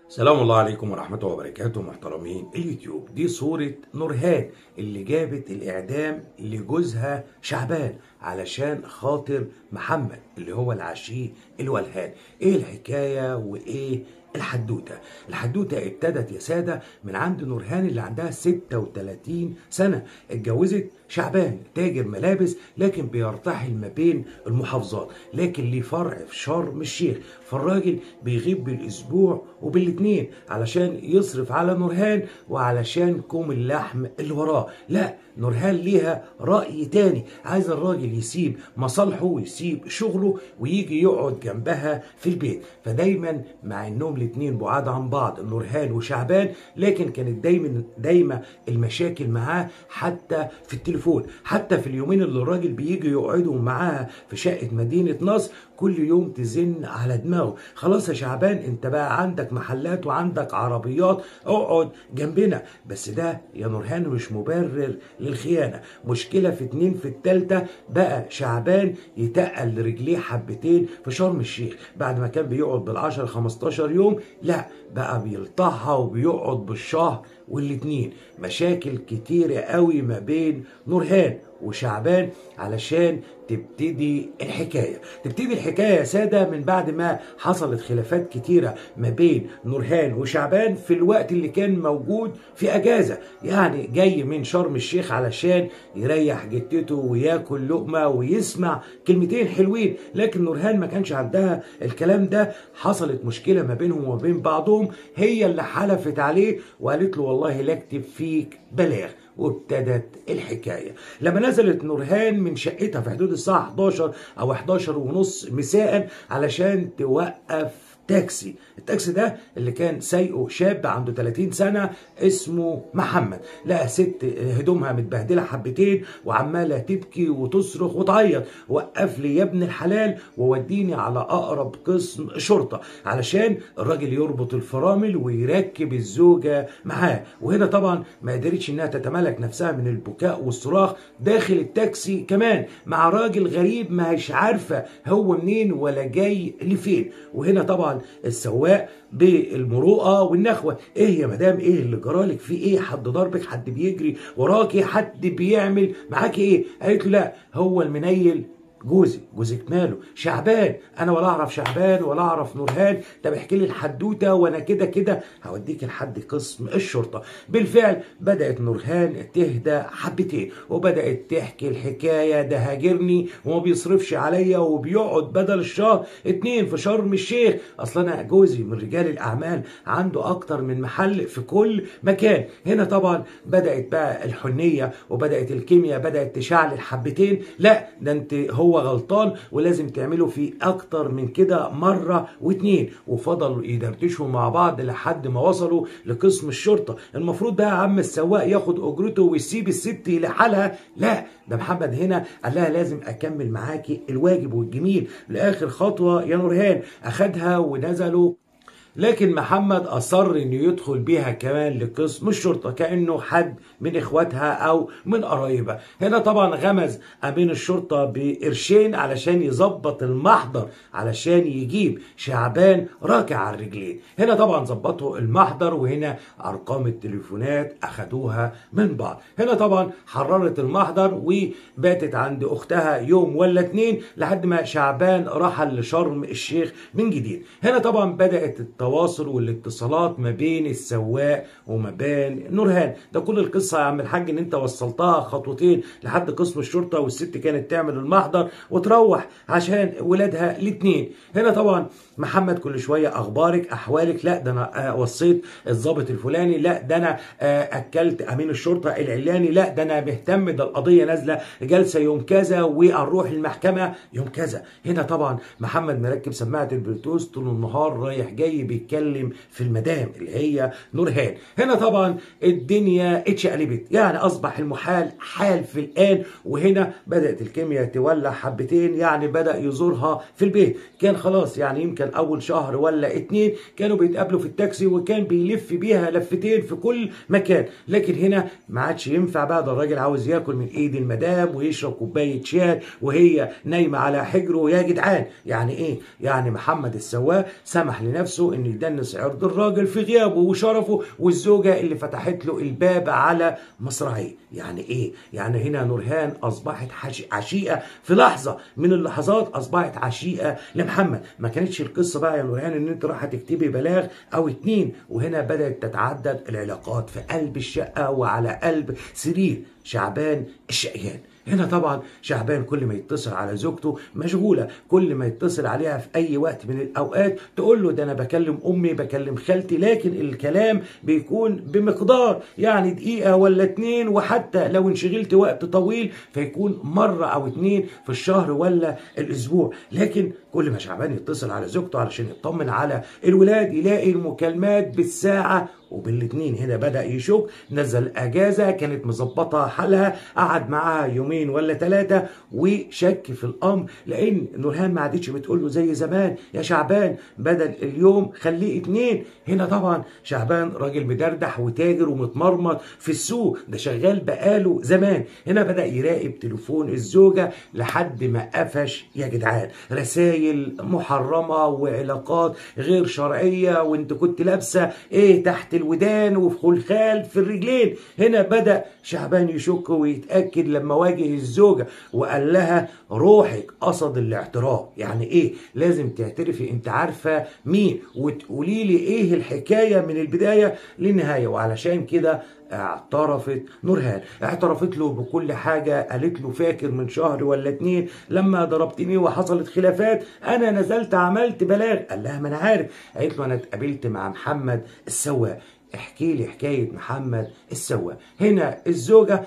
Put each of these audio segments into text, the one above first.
سلام الله عليكم ورحمة الله وبركاته محترمين اليوتيوب دي صورة نورهان اللي جابت الإعدام لجوزها شعبان علشان خاطر محمد اللي هو العشيق الولهان إيه الحكاية وإيه الحدوتة الحدوتة ابتدت يا سادة من عند نورهان اللي عندها 36 سنة اتجوزت شعبان تاجر ملابس لكن بيرتحل ما بين المحافظات لكن ليه فرع في شرم الشيخ فالراجل بيغيب بالاسبوع وبالاثنين علشان يصرف على نورهان وعلشان كوم اللحم اللي وراه لا نورهان ليها رأي تاني عايز الراجل يسيب مصالحه ويسيب شغله ويجي يقعد جنبها في البيت فدايما مع انهم الاتنين بعاد عن بعض نورهان وشعبان لكن كانت دايما دايما المشاكل معاه حتى في التليفون حتى في اليومين اللي الراجل بيجي يقعدوا معاها في شقة مدينة نصر كل يوم تزن على دماغه خلاص يا شعبان انت بقى عندك محلات وعندك عربيات اقعد جنبنا بس ده يا نورهان مش مبرر للخيانة مشكلة في اتنين في التالتة بقى شعبان يتقل رجليه حبتين في شرم الشيخ بعد ما كان بيقعد بالعشر 15 يوم لا بقى بيلطعها وبيقعد بالشهر والاتنين مشاكل كتيرة قوي ما بين نورهان وشعبان علشان تبتدي الحكاية تبتدي الحكاية يا سادة من بعد ما حصلت خلافات كتيرة ما بين نورهان وشعبان في الوقت اللي كان موجود في أجازة يعني جاي من شرم الشيخ علشان يريح جتته وياكل لقمة ويسمع كلمتين حلوين لكن نورهان ما كانش عندها الكلام ده حصلت مشكلة ما بينهم وما بين بعضهم هي اللي حلفت عليه وقالت له والله لا اكتب فيك بلاغ وابتدت الحكاية لما نزلت نورهان من شقتها في حدود الساعة 11 أو 11 ونص مساء علشان توقف تاكسي التاكسي ده اللي كان سايقه شاب عنده 30 سنة اسمه محمد لقى ست هدومها متبهدلة حبتين وعمالة تبكي وتصرخ وتعيط وقف لي يا ابن الحلال ووديني على أقرب قسم شرطة علشان الراجل يربط الفرامل ويركب الزوجة معاه وهنا طبعا ما قدرتش انها تتملك نفسها من البكاء والصراخ داخل التاكسي كمان مع راجل غريب مش عارفة هو منين ولا جاي لفين وهنا طبعا السواق بالمروءه والنخوه ايه يا مدام ايه اللي جرالك في ايه حد ضربك حد بيجري وراكي حد بيعمل معاكي ايه قالت له لا هو المنيل جوزي جوزك ماله شعبان انا ولا اعرف شعبان ولا اعرف نورهان ده بيحكي لي الحدوته وانا كده كده هوديك لحد قسم الشرطه بالفعل بدات نورهان تهدى حبتين وبدات تحكي الحكايه ده هاجرني وما بيصرفش عليا وبيقعد بدل الشهر اتنين في شرم الشيخ اصل انا جوزي من رجال الاعمال عنده اكتر من محل في كل مكان هنا طبعا بدات بقى الحنيه وبدات الكيمياء بدات تشعل حبتين لا ده انت هو هو غلطان ولازم تعمله في اكتر من كده مره واتنين وفضلوا يدردشوا مع بعض لحد ما وصلوا لقسم الشرطه المفروض بقى عم السواق ياخد اجرته ويسيب الست لحالها لا ده محمد هنا قال لها لازم اكمل معاكي الواجب والجميل لاخر خطوه يا نورهان اخدها ونزلوا لكن محمد أصر إنه يدخل بيها كمان لقسم الشرطة كأنه حد من إخواتها أو من قرايبها هنا طبعا غمز أمين الشرطة بقرشين علشان يظبط المحضر علشان يجيب شعبان راكع على الرجلين هنا طبعا ظبطوا المحضر وهنا أرقام التليفونات أخدوها من بعض هنا طبعا حررت المحضر وباتت عند أختها يوم ولا اتنين لحد ما شعبان رحل لشرم الشيخ من جديد هنا طبعا بدأت التواصل والاتصالات ما بين السواق وما بين نورهان ده كل القصه يا عم الحاج ان انت وصلتها خطوتين لحد قسم الشرطه والست كانت تعمل المحضر وتروح عشان ولادها الاثنين هنا طبعا محمد كل شويه اخبارك احوالك لا ده انا وصيت الضابط الفلاني لا ده انا اكلت امين الشرطه العلاني لا ده انا مهتم ده القضيه نازله جلسه يوم كذا وهنروح المحكمه يوم كذا هنا طبعا محمد مركب سماعه البلوتوث طول النهار رايح جاي بيتكلم في المدام اللي هي نورهان هنا طبعا الدنيا اتشقلبت يعني اصبح المحال حال في الان وهنا بدات الكيمياء تولع حبتين يعني بدا يزورها في البيت كان خلاص يعني يمكن اول شهر ولا اتنين كانوا بيتقابلوا في التاكسي وكان بيلف بيها لفتين في كل مكان لكن هنا ما عادش ينفع بقى ده الراجل عاوز ياكل من ايد المدام ويشرب كوبايه شاي وهي نايمه على حجره يا جدعان يعني ايه يعني محمد السواق سمح لنفسه انه يدنس عرض الراجل في غيابه وشرفه والزوجه اللي فتحت له الباب على مصراعيه يعني ايه يعني هنا نورهان اصبحت حش- عشيقه في لحظه من اللحظات اصبحت عشيقه لمحمد ما كانتش القصه بقى يا نورهان ان انت رايحه تكتبي بلاغ او اتنين وهنا بدات تتعدد العلاقات في قلب الشقه وعلى قلب سرير شعبان الشقيان هنا طبعا شعبان كل ما يتصل على زوجته مشغوله كل ما يتصل عليها في اي وقت من الاوقات تقول له ده انا بكلم امي بكلم خالتي لكن الكلام بيكون بمقدار يعني دقيقه ولا اتنين وحتى لو انشغلت وقت طويل فيكون مره او اتنين في الشهر ولا الاسبوع لكن كل ما شعبان يتصل على زوجته علشان يطمن على الولاد يلاقي المكالمات بالساعه وبالاتنين هنا بدأ يشك نزل أجازة كانت مظبطة حالها قعد معاها يومين ولا ثلاثة وشك في الأمر لأن نورهان ما عادتش بتقول له زي زمان يا شعبان بدل اليوم خليه اتنين هنا طبعا شعبان راجل مدردح وتاجر ومتمرمط في السوق ده شغال بقاله زمان هنا بدأ يراقب تليفون الزوجة لحد ما قفش يا جدعان رسائل محرمة وعلاقات غير شرعية وانت كنت لابسة ايه تحت الودان وفي خلخال في الرجلين هنا بدأ شعبان يشك ويتأكد لما واجه الزوجة وقال لها روحك قصد الاعتراف يعني ايه لازم تعترفي انت عارفة مين وتقولي لي ايه الحكاية من البداية للنهاية وعلشان كده اعترفت نورهان اعترفت له بكل حاجة قالت له فاكر من شهر ولا اتنين لما ضربتني وحصلت خلافات انا نزلت عملت بلاغ قال لها ما انا عارف قالت له انا اتقابلت مع محمد السواق احكي لي حكاية محمد السواق هنا الزوجة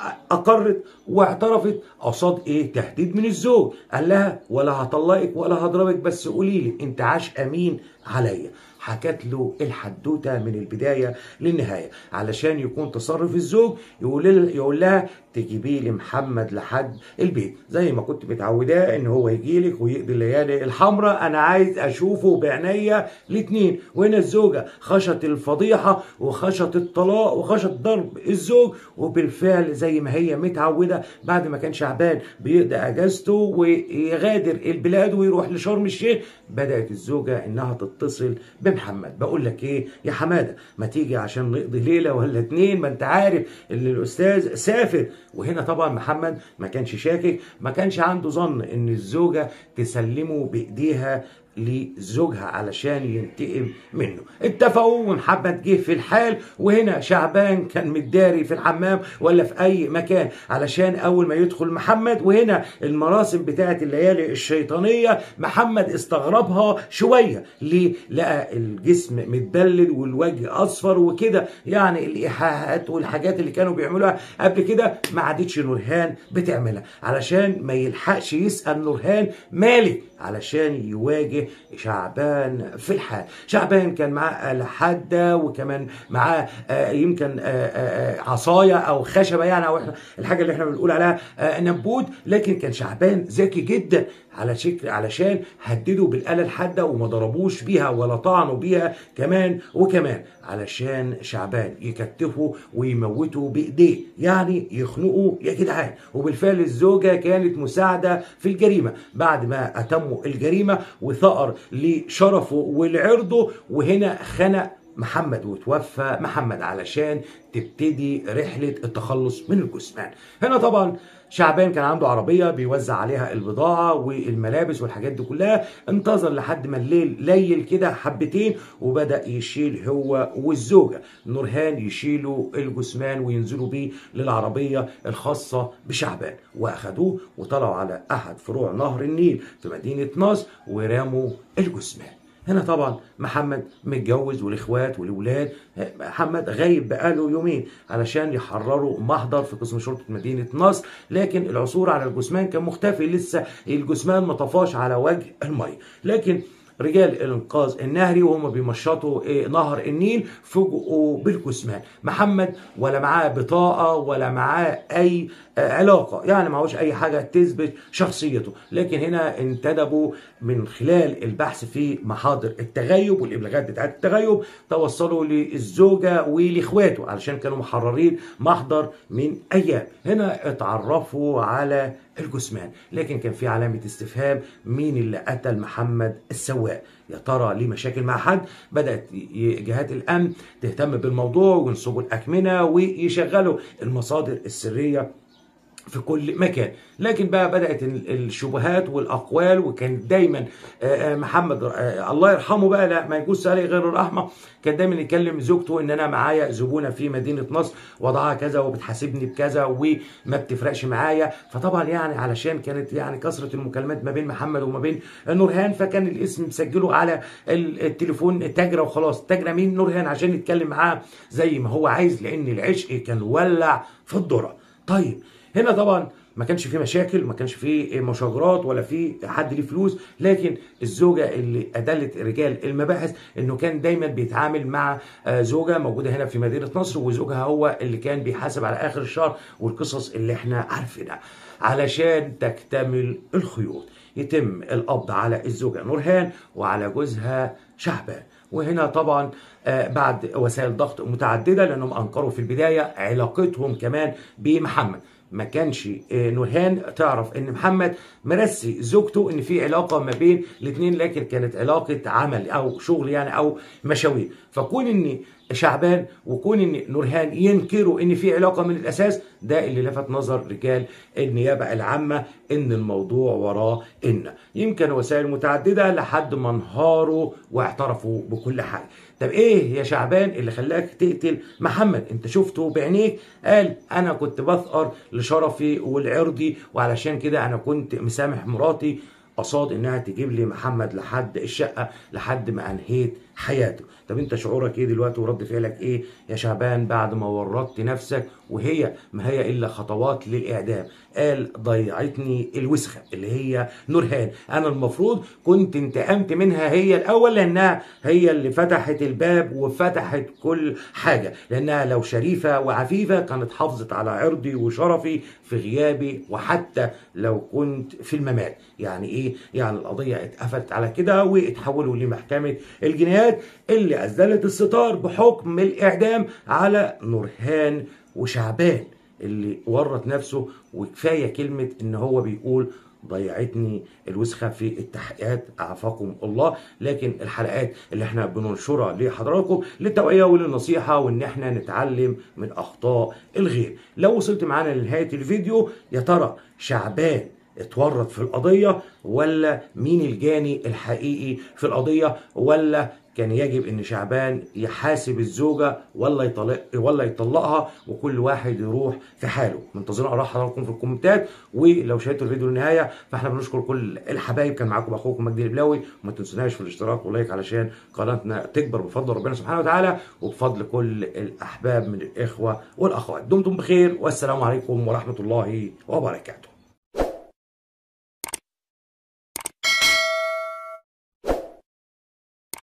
اقرت واعترفت قصاد ايه تهديد من الزوج قال لها ولا هطلقك ولا هضربك بس قولي لي انت عاش امين عليا حكت له الحدوته من البدايه للنهايه علشان يكون تصرف الزوج يقول يقول لها تجيبي لي محمد لحد البيت زي ما كنت متعوداه ان هو يجي لك ويقضي الليالي الحمراء انا عايز اشوفه بعينيا الاثنين وهنا الزوجه خشت الفضيحه وخشت الطلاق وخشت ضرب الزوج وبالفعل زي ما هي متعوده بعد ما كان شعبان بيقضي اجازته ويغادر البلاد ويروح لشرم الشيخ بدات الزوجه انها تتصل بمحمد بقول لك ايه يا حماده ما تيجي عشان نقضي ليله ولا اتنين ما انت عارف ان الاستاذ سافر وهنا طبعا محمد ما كانش شاكك ما كانش عنده ظن ان الزوجه تسلمه بايديها لزوجها علشان ينتقم منه اتفقوا ومحمد جه في الحال وهنا شعبان كان متداري في الحمام ولا في اي مكان علشان اول ما يدخل محمد وهنا المراسم بتاعت الليالي الشيطانيه محمد استغربها شويه ليه لقى الجسم متبلد والوجه اصفر وكده يعني الايحاءات والحاجات اللي كانوا بيعملوها قبل كده ما عادتش نورهان بتعملها علشان ما يلحقش يسال نورهان مالك علشان يواجه شعبان في الحال شعبان كان معاه آلة حادة وكمان معاه آه، يمكن آه، آه، آه، عصاية أو خشبة يعني أو إحنا الحاجة اللي احنا بنقول عليها آه، نبوت لكن كان شعبان ذكي جدا على شكل علشان هددوا بالآلة الحادة وما ضربوش بيها ولا طعنوا بيها كمان وكمان علشان شعبان يكتفوا ويموتوا بإيديه يعني يخنقوا يا جدعان وبالفعل الزوجة كانت مساعدة في الجريمة بعد ما أتموا الجريمة وثأر لشرفه ولعرضه وهنا خنق محمد وتوفى محمد علشان تبتدي رحلة التخلص من الجثمان هنا طبعا شعبان كان عنده عربية بيوزع عليها البضاعة والملابس والحاجات دي كلها انتظر لحد ما الليل ليل كده حبتين وبدأ يشيل هو والزوجة نورهان يشيلوا الجثمان وينزلوا بيه للعربية الخاصة بشعبان واخدوه وطلعوا على احد فروع نهر النيل في مدينة نصر ورموا الجثمان هنا طبعا محمد متجوز والاخوات والاولاد محمد غايب بقاله يومين علشان يحرروا محضر في قسم شرطه مدينه نصر لكن العثور على الجثمان كان مختفي لسه الجثمان ما طفاش على وجه الميه لكن رجال الانقاذ النهري وهم بيمشطوا إيه نهر النيل فوجئوا بالجثمان محمد ولا معاه بطاقه ولا معاه اي آه، علاقه يعني معهوش اي حاجه تثبت شخصيته لكن هنا انتدبوا من خلال البحث في محاضر التغيب والابلاغات بتاعت التغيب توصلوا للزوجه ولاخواته علشان كانوا محررين محضر من ايام هنا اتعرفوا على الجثمان لكن كان في علامه استفهام مين اللي قتل محمد السواق سواء يا ترى ليه مشاكل مع حد بدات ي- جهات الامن تهتم بالموضوع وينصبوا الاكمنه ويشغلوا المصادر السريه في كل مكان لكن بقى بدأت ال- الشبهات والأقوال وكان دايما آه، آه، محمد آه، الله يرحمه بقى لا ما يجوز عليه غير الرحمة كان دايما يكلم زوجته ان انا معايا زبونة في مدينة نصر وضعها كذا وبتحاسبني بكذا وما بتفرقش معايا فطبعا يعني علشان كانت يعني كثرة المكالمات ما بين محمد وما بين نورهان فكان الاسم مسجله على ال- التليفون تاجرة وخلاص تاجرة مين نورهان عشان يتكلم معاه زي ما هو عايز لان العشق كان ولع في الذرة طيب هنا طبعا ما كانش فيه مشاكل ما كانش فيه مشاجرات ولا فيه حد ليه فلوس لكن الزوجه اللي ادلت رجال المباحث انه كان دايما بيتعامل مع آه، زوجه موجوده هنا في مدينه نصر وزوجها هو اللي كان بيحاسب على اخر الشهر والقصص اللي احنا عارفينها علشان تكتمل الخيوط يتم القبض على الزوجه نورهان وعلى جوزها شعبان وهنا طبعا آه، بعد وسائل ضغط متعدده لانهم انكروا في البدايه علاقتهم كمان بمحمد ما كانش آه، نورهان تعرف ان محمد مرسي زوجته ان في علاقه ما بين الاثنين لكن كانت علاقه عمل او شغل يعني او مشاوير فكون ان شعبان وكون ان نورهان ينكروا ان في علاقه من الاساس ده اللي لفت نظر رجال النيابه العامه ان الموضوع وراه ان يمكن وسائل متعدده لحد ما انهاروا واعترفوا بكل حاجه طب ايه يا شعبان اللي خلاك تقتل محمد انت شفته بعينيك قال انا كنت بثأر لشرفي ولعرضي وعلشان كده انا كنت مسامح مراتي قصاد انها تجيب لي محمد لحد الشقه لحد ما انهيت حياته طب انت شعورك ايه دلوقتي ورد فعلك ايه يا شعبان بعد ما ورطت نفسك وهي ما هي الا خطوات للاعدام قال ضيعتني الوسخه اللي هي نورهان انا المفروض كنت انتقمت منها هي الاول لانها هي اللي فتحت الباب وفتحت كل حاجه لانها لو شريفه وعفيفه كانت حافظت على عرضي وشرفي في غيابي وحتى لو كنت في الممات يعني ايه يعني القضيه اتقفلت على كده واتحولوا لمحكمه الجنايات اللي أزلت الستار بحكم الإعدام على نورهان وشعبان اللي ورط نفسه وكفاية كلمة إن هو بيقول ضيعتني الوسخة في التحقيقات عافاكم الله لكن الحلقات اللي احنا بننشرها لحضراتكم للتوعية وللنصيحة وان احنا نتعلم من اخطاء الغير لو وصلت معانا لنهاية الفيديو يا ترى شعبان اتورط في القضية ولا مين الجاني الحقيقي في القضية ولا كان يجب ان شعبان يحاسب الزوجة ولا يطلق ولا يطلقها وكل واحد يروح في حاله منتظرين اراء حضراتكم في الكومنتات ولو شاهدتوا الفيديو للنهاية فاحنا بنشكر كل الحبايب كان معاكم اخوكم مجدي البلاوي وما تنسوناش في الاشتراك واللايك علشان قناتنا تكبر بفضل ربنا سبحانه وتعالى وبفضل كل الاحباب من الاخوة والاخوات دمتم بخير والسلام عليكم ورحمة الله وبركاته